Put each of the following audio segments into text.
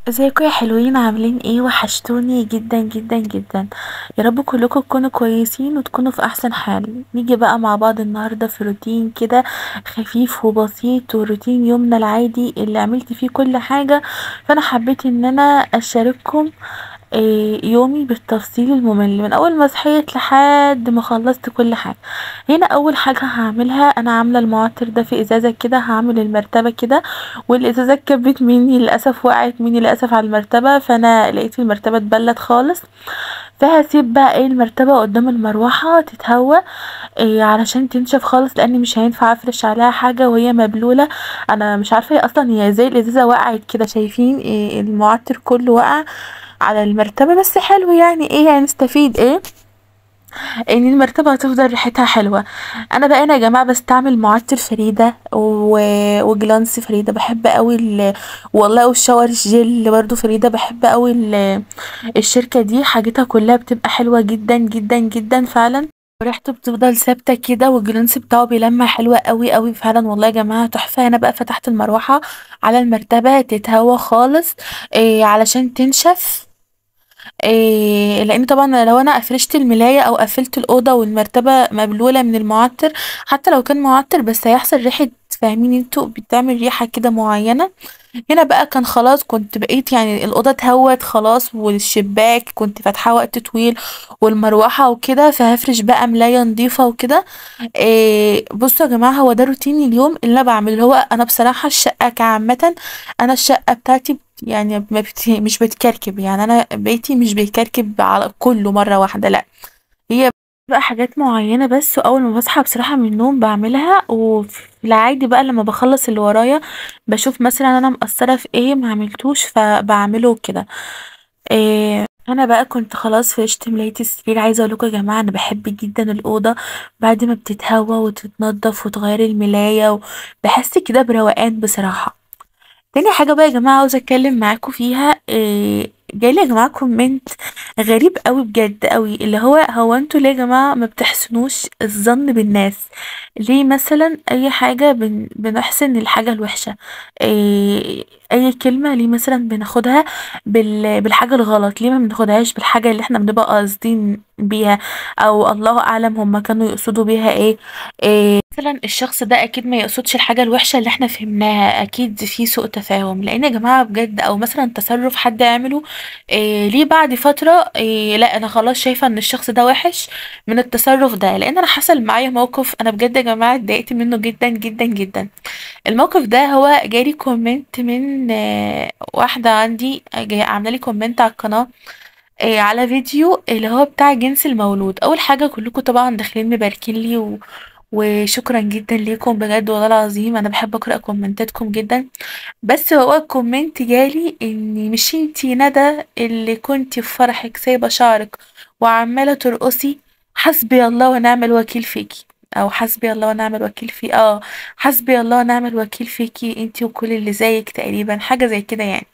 ازيكم يا حلوين عاملين ايه وحشتوني جدا جدا جدا يا رب كلكم تكونوا كويسين وتكونوا في احسن حال نيجي بقى مع بعض النهارده في روتين كده خفيف وبسيط وروتين يومنا العادي اللي عملت فيه كل حاجه فانا حبيت ان انا اشارككم إيه يومي بالتفصيل الممل من اول ما صحيت لحد ما خلصت كل حاجه هنا اول حاجه هعملها انا عامله المعطر ده في ازازه كده هعمل المرتبه كده والازازه اتكبت مني للاسف وقعت مني للاسف على المرتبه فانا لقيت المرتبه اتبلت خالص فهسيب بقى ايه المرتبه قدام المروحه تتهوى إيه علشان تنشف خالص لاني مش هينفع افرش عليها حاجه وهي مبلوله انا مش عارفه هي اصلا هي زي الازازه وقعت كده شايفين إيه المعطر كله وقع على المرتبه بس حلو يعني ايه هنستفيد ايه ان المرتبة هتفضل ريحتها حلوة انا بقى هنا يا جماعة بستعمل معطر فريدة و... وجلانس فريدة بحب قوي ال... والله والشاور جل برضو فريدة بحب قوي ال... الشركة دي حاجتها كلها بتبقى حلوة جدا جدا جدا فعلا وريحته بتفضل ثابتة كده والجلانس بتاعه بيلمع حلوة قوي قوي فعلا والله يا جماعة تحفة انا بقى فتحت المروحة على المرتبة تتهوى خالص إيه علشان تنشف إيه لان طبعا لو انا افرشت الملاية او قفلت الاوضة والمرتبة مبلولة من المعطر حتى لو كان معطر بس هيحصل ريحة فاهمين انتوا بتعمل ريحة كده معينة هنا بقى كان خلاص كنت بقيت يعني الأوضة اتهوت خلاص والشباك كنت فاتحاه وقت طويل والمروحة وكده فهفرش بقى ملاية نضيفة وكده إيه بصوا يا جماعة هو ده روتيني اليوم اللي أنا بعمله اللي هو أنا بصراحة الشقة كعامة أنا الشقة بتاعتي يعني ما بت... مش بتكركب يعني أنا بيتي مش بيكركب على كله مرة واحدة لأ هي بقى حاجات معينة بس وأول ما باصحى بصراحة من النوم باعملها وفي العادي بقى لما باخلص اللي ورايا باشوف مثلًا أنا مقصرة في إيه معملتوش فباعمله كده. آآ أنا بقى كنت خلاص فرشت ملاية السرير عايزة أقول لكم يا جماعة أنا باحب جدًا الأوضة بعد ما بتتهوى وتتنضف وتغيري الملاية و باحس كده بروقان بصراحة. تاني حاجة بقى يا جماعة عاوزة أتكلم معاكم فيها آآ جالي يا جماعة comment غريب أوي بجد أوي اللي هو هو أنتم ليه يا جماعة ما بتحسنوش الظن بالناس؟ ليه مثلًا أي حاجة بن بنحسن الحاجة الوحشة آآ أي كلمة ليه مثلًا بناخدها بال بالحاجة الغلط ليه ما بناخدهاش بالحاجة اللي إحنا بنبقى قاصدين بيها أو الله أعلم هُم كانوا يقصدوا بيها إيه آآ مثلًا الشخص ده أكيد ما يقصدش الحاجة الوحشة اللي إحنا فهمناها أكيد في سوء تفاهم لإن يا جماعة بجد أو مثلًا تصرُّف حد يعمله آآ ليه بعد فترة آآ لأ أنا خلاص شايفة إن الشخص ده وِحِش من التصرُّف ده لإن أنا حصل معايا موقف أنا بجد يا جماعة اتضايقت منه جدًا، جدًا، جدًا. الموقف ده هو جالي comment من واحدة عندي جاية عاملة لي comment على القناة آآ على فيديو اللي هو بتاع جنس المولود. أول حاجة كلكم طبعًا داخلين مباركين لي و وشكرًا جدًا ليكم بجد والله العظيم أنا باحب أقرأ كومنتاتكم جدًا. بس هو comment جالي إن مش أنتِ ندى اللي كنتِ في فرحِك سايبة شعرِك وعمّالة ترقصي؟ حسبي الله ونعم الوكيل فيكِ. أو حسبي الله ونعم الوكيل في آه حسبي الله ونعم الوكيل فيكِ أنتِ وكل اللي زيِّك تقريبًا حاجة زي كده يعني.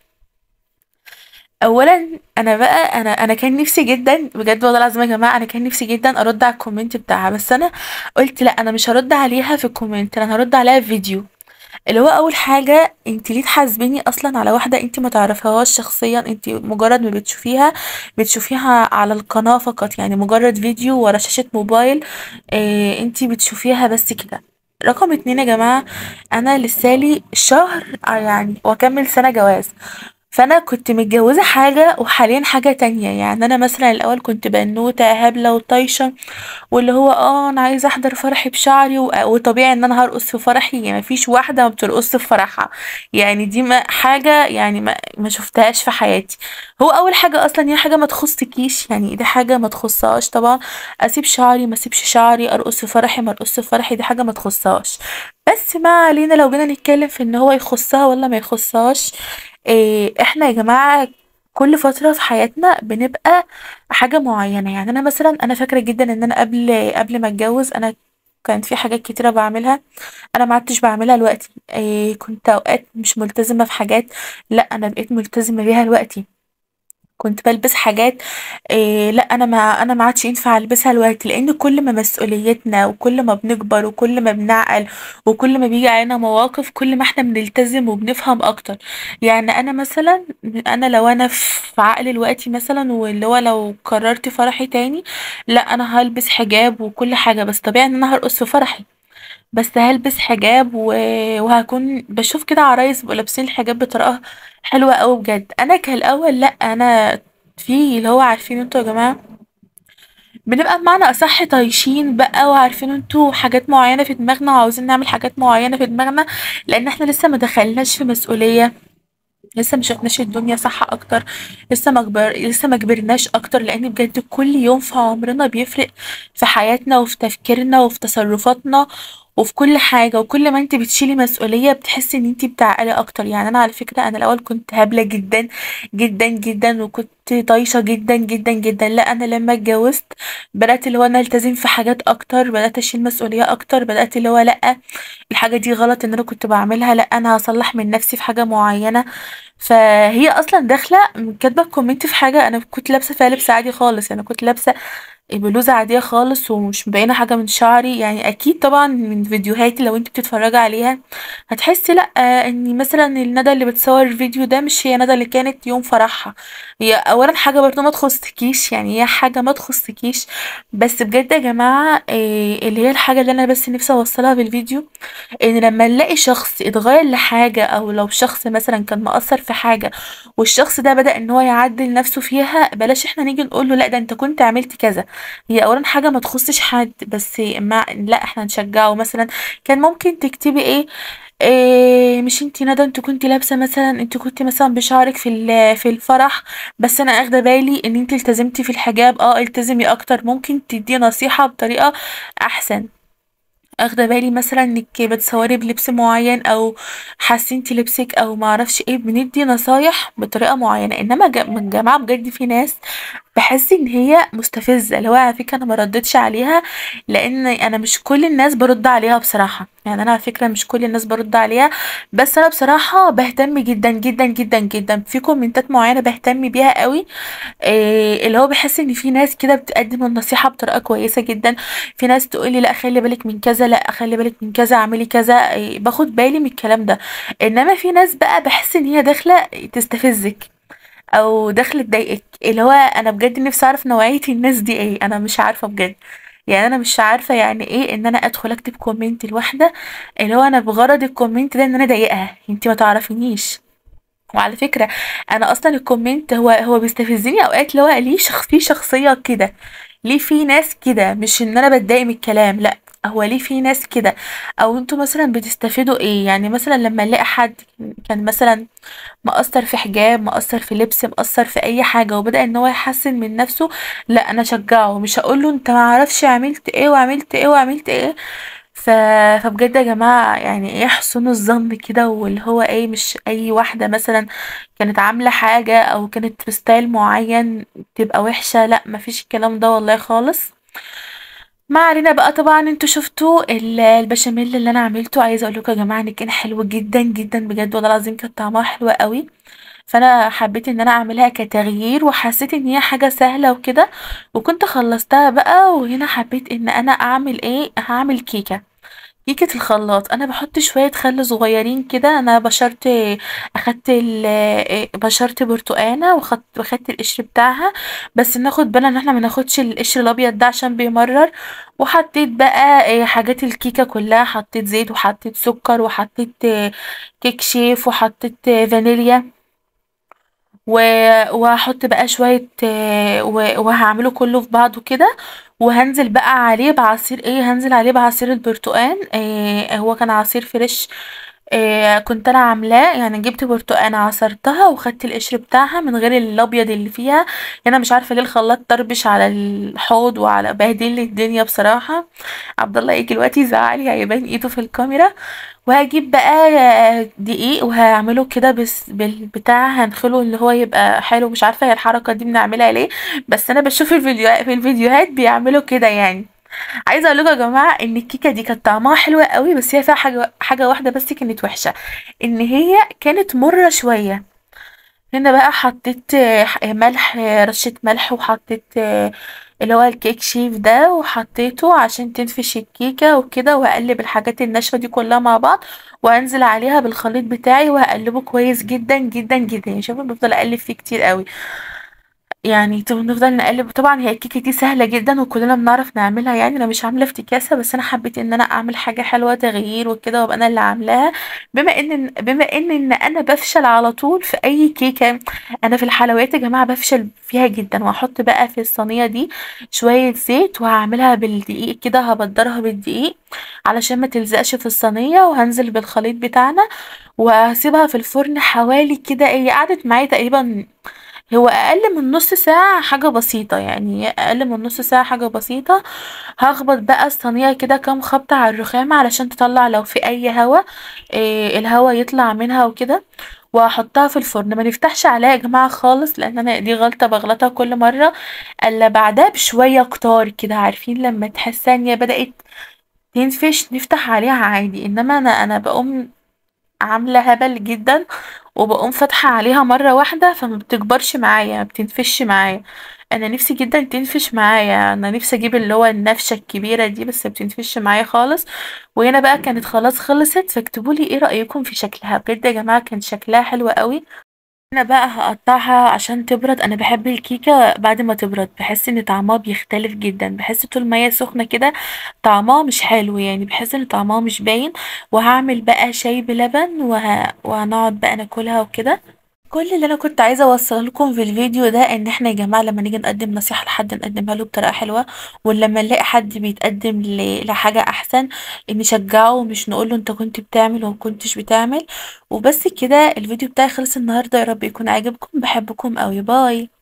أولًا أنا بقى أنا أنا كان نفسي جدًا بجد والله العظيم يا جماعة أنا كان نفسي جدًا أرُد على الcomment بتاعها بس أنا قُلت لأ أنا مش هارُد عليها في الcomment أنا هارُد عليها في فيديو. اللي هو أول حاجة أنتِ ليه تحاسبيني أصلًا على واحدة أنتِ ما تعرفيهاش شخصيًا أنتِ مجرد ما بتشوفيها بتشوفيها على القناة فقط يعني مجرد فيديو ورا شاشة موبايل آآ أنتِ بتشوفيها بس كده. رقم 2 يا جماعة أنا لسه لي شهر آه يعني وأكمّل سَنة جواز. فأنا كنت متجوزة حاجة وحاليًا حاجة تانية. يعني أنا مثلًا الأول كنت بنوتة هبلة وطايشة واللي هو آه أنا عايزة أحضر فرحي بشعري و وطبيعي إن أنا هارقص في فرحي يعني ما فيش واحدة ما بترقصش في فرحها. يعني دي ما حاجة يعني ما ما شُفتهاش في حياتي. هو أول حاجة أصلًا هي حاجة ما تخُصِّكيش يعني دي حاجة ما تخُصّهاش طبعًا أسيب شعري ما أسيبش شعري أرقص في فرحي ما أرقصش في فرحي دي حاجة ما تخُصّهاش. بس ما علينا لو جينا نتكلم في إن هو يخُصّها والّا ما يخُصّهاش آآ إحنا يا جماعة كل فترة في حياتنا بنبقى حاجة معيّنة. يعني أنا مثلًا أنا فاكرة جدًا إن أنا قبل قبل ما أتجوّز أنا كان في حاجات كتيرة باعملها أنا ما عدتش باعملها دلوقتي. آآ كنت أوقات مش ملتزمة في حاجات لأ أنا بقيت ملتزمة بيها دلوقتي. كنت بالبس حاجات إيه لا انا ما انا ما عادش ينفع البسها دلوقتي لان كل ما مسؤوليتنا وكل ما بنكبر وكل ما بنعقل وكل ما بيجي علينا مواقف كل ما احنا بنلتزم وبنفهم اكتر يعني انا مثلا انا لو انا في عقل دلوقتي مثلا واللي هو لو قررت فرحي تاني لا انا هلبس حجاب وكل حاجه بس طبيعي ان انا هرقص في فرحي بس هلبس حجاب و... وهكون بشوف كده عرايس بيبقوا لابسين الحجاب بطريقة حلوة أوي بجد أنا كالأول لأ أنا في اللي هو عارفين انتوا يا جماعة بنبقى بمعنى أصح طايشين بقى وعارفين انتوا حاجات معينة في دماغنا وعاوزين نعمل حاجات معينة في دماغنا لأن احنا لسه ما دخلناش في مسؤولية لسه ما شفناش الدنيا صح اكتر لسه ما كبر لسه ما كبرناش اكتر لان بجد كل يوم في عمرنا بيفرق في حياتنا وفي تفكيرنا وفي تصرفاتنا وفي كل حاجة وكل ما انت بتشيلي مسؤولية بتحسي ان انت بتعقلي اكتر يعني انا على فكرة انا الاول كنت هبلة جدا جدا جدا وكنت طايشة جدا جدا جدا لا انا لما اتجوزت بدأت اللي هو انا التزم في حاجات اكتر بدأت اشيل مسؤولية اكتر بدأت اللي هو لا الحاجة دي غلط ان انا كنت بعملها لا انا هصلح من نفسي في حاجة معينة فهي اصلا داخله كاتبه كومنت في حاجه انا كنت لابسه فيها لبس عادي خالص يعني كنت لابسه بلوزه عاديه خالص ومش مبينه حاجه من شعري يعني اكيد طبعا من فيديوهاتي لو انت بتتفرجي عليها هتحسي لا ان مثلا الندى اللي بتصور الفيديو ده مش هي ندى اللي كانت يوم فرحها هي اولا حاجه برضه ما تخصكيش يعني هي حاجه ما تخصكيش بس بجد يا جماعه إيه اللي هي الحاجه اللي انا بس نفسي اوصلها بالفيديو ان لما نلاقي شخص اتغير لحاجة او لو شخص مثلا كان مقصر في حاجة والشخص ده بدأ ان هو يعدل نفسه فيها بلاش احنا نيجي نقول له لا ده انت كنت عملت كذا هي اولا حاجة ما تخصش حد بس ما لا احنا نشجعه مثلا كان ممكن تكتبي ايه إيه مش انتي ندى انت كنتي لابسه مثلا انت كنتي مثلا بشعرك في ال- في الفرح بس انا اخده بالي ان انت التزمتي في الحجاب اه التزمي اكتر ممكن تدي نصيحه بطريقه احسن اخده بالي مثلا انك بتصوري بلبس معين او حسنتي لبسك او معرفش ايه بندي نصايح بطريقه معينه انما ج- من جماعه بجد في ناس بحس ان هي مستفزه اللي هو على فكره انا ما ردتش عليها لان انا مش كل الناس برد عليها بصراحه يعني انا على فكره مش كل الناس برد عليها بس انا بصراحه بهتم جدا جدا جدا جدا في كومنتات معينه بهتم بيها قوي إيه اللي هو بحس ان في ناس كده بتقدم النصيحه بطريقه كويسه جدا في ناس تقولي لا خلي بالك من كذا لا خلي بالك من كذا اعملي كذا إيه باخد بالي من الكلام ده انما في ناس بقى بحس ان هي داخله تستفزك او داخله تضايقك اللي هو انا بجد نفسي اعرف نوعيه الناس دي ايه انا مش عارفه بجد يعني انا مش عارفه يعني ايه ان انا ادخل اكتب كومنت لواحده اللي هو انا بغرض الكومنت ده ان انا اضايقها انتي ما تعرفينيش وعلى فكرة أنا أصلا الكومنت هو هو بيستفزني أوقات اللي هو ليه شخص في شخصية كده ليه في ناس كده مش إن أنا بتضايق من الكلام لأ هو ليه في ناس كده أو انتوا مثلا بتستفيدوا ايه يعني مثلا لما نلاقي حد كان مثلا مقصر في حجاب مقصر في لبس مقصر في أي حاجة وبدأ إن هو يحسن من نفسه لأ أنا أشجعه مش هقوله انت معرفش عملت ايه وعملت ايه وعملت ايه ف... فبجد يا جماعة يعني ايه حسن الظن كده واللي هو ايه مش اي واحدة مثلا كانت عاملة حاجة او كانت بستايل معين تبقى وحشة لا مفيش الكلام ده والله خالص ما علينا بقى طبعا انتوا شفتوا ال- البشاميل اللي انا عملته عايزه اقول لكم يا جماعه ان كان حلو جدا جدا بجد والله العظيم كان طعمها حلو قوي فانا حبيت ان انا اعملها كتغيير وحسيت ان هي حاجه سهله وكده وكنت خلصتها بقى وهنا حبيت ان انا اعمل ايه هعمل كيكه كيكة الخلاط انا بحط شوية خل صغيرين كده انا بشرت اخدت ال إيه، بشرت برتقانة وخدت واخدت القشر بتاعها بس ناخد بالنا ان احنا ما ناخدش القشر الابيض ده عشان بيمرر وحطيت بقى إيه، حاجات الكيكة كلها حطيت زيت وحطيت سكر وحطيت إيه، كيك شيف وحطيت إيه، فانيليا و وهاحط بقى شوية آه، و وهاعمله كله في بعضه كده وهانزل بقى عليه بعصير ايه هانزل عليه بعصير البرتقان آه هو كان عصير فريش آه كنت انا عاملاه يعني جبت برتقانة عصرتها وخدت القشر بتاعها من غير الابيض اللي فيها يعني انا مش عارفه ليه الخلاط طربش على الحوض وعلى بهدل لي الدنيا بصراحه عبد الله يجي دلوقتي يزعلي هيبان ايده في الكاميرا وهجيب بقى دقيق وهعمله كده بس بالبتاع هنخله اللي هو يبقى حلو مش عارفه هي الحركه دي بنعملها ليه بس انا بشوف الفيديو في الفيديوهات بيعملوا كده يعني عايزه اقول لكم يا جماعه ان الكيكه دي كانت طعمها حلو قوي بس هي فيها حاجه حاجه واحده بس كانت وحشه ان هي كانت مره شويه هنا بقى حطيت آه، ح- ملح آه، رشة ملح وحطيت آه، اللي هو الكيك شيف ده وحطيته عشان تنفش الكيكة وكده وهقلب الحاجات الناشفة دي كلها مع بعض وهنزل عليها بالخليط بتاعي وهقلبه كويس جدا جدا جدا يعني شوفوا بفضل اقلب فيه كتير قوي يعني طب نفضل نقلب طبعا هي الكيكه دي سهله جدا وكلنا بنعرف نعملها يعني انا مش عامله افتكاسه بس انا حبيت ان انا اعمل حاجه حلوه تغيير وكده وابقى انا اللي عاملاها بما ان بما ان ان انا بفشل على طول في اي كيكه انا في الحلويات يا جماعه بفشل فيها جدا وهحط بقى في الصينيه دي شويه زيت وهعملها بالدقيق كده هبدرها بالدقيق علشان ما تلزقش في الصينيه وهنزل بالخليط بتاعنا وهسيبها في الفرن حوالي كده هي قعدت معايا تقريبا هو اقل من نص ساعة حاجة بسيطة يعني اقل من نص ساعة حاجة بسيطة هخبط بقى الصينية كده كام خبطة على الرخامة علشان تطلع لو في اي هوا إيه الهوا يطلع منها وكده وهحطها في الفرن ما نفتحش عليها يا جماعة خالص لان انا دي غلطة بغلطها كل مرة الا بعدها بشوية كتار كده عارفين لما تحسها ان هي بدأت تنفش نفتح عليها عادي انما انا انا بقوم عاملة هبل جدا وبقوم فاتحة عليها مرة واحدة فما بتكبرش معايا ما بتنفش معايا انا نفسي جدا تنفش معايا انا نفسي اجيب اللي هو النفشة الكبيرة دي بس ما بتنفش معايا خالص وهنا بقى كانت خلاص خلصت فاكتبولي ايه رأيكم في شكلها بجد يا جماعة كان شكلها حلو قوي انا بقى هقطعها عشان تبرد انا بحب الكيكة بعد ما تبرد بحس ان طعمها بيختلف جدا بحس طول ما هي سخنة كده طعمها مش حلو يعني بحس ان طعمها مش باين وهعمل بقى شاي بلبن وه... وهنقعد بقى ناكلها وكده كل اللي انا كنت عايزه اوصله لكم في الفيديو ده ان احنا يا جماعه لما نيجي نقدم نصيحه لحد نقدمها له بطريقه حلوه ولما نلاقي حد بيتقدم ل- لحاجه احسن نشجعه ومش نقوله انت كنت بتعمل وما كنتش بتعمل وبس كده الفيديو بتاعي خلص النهارده يا رب يكون عاجبكم بحبكم قوي باي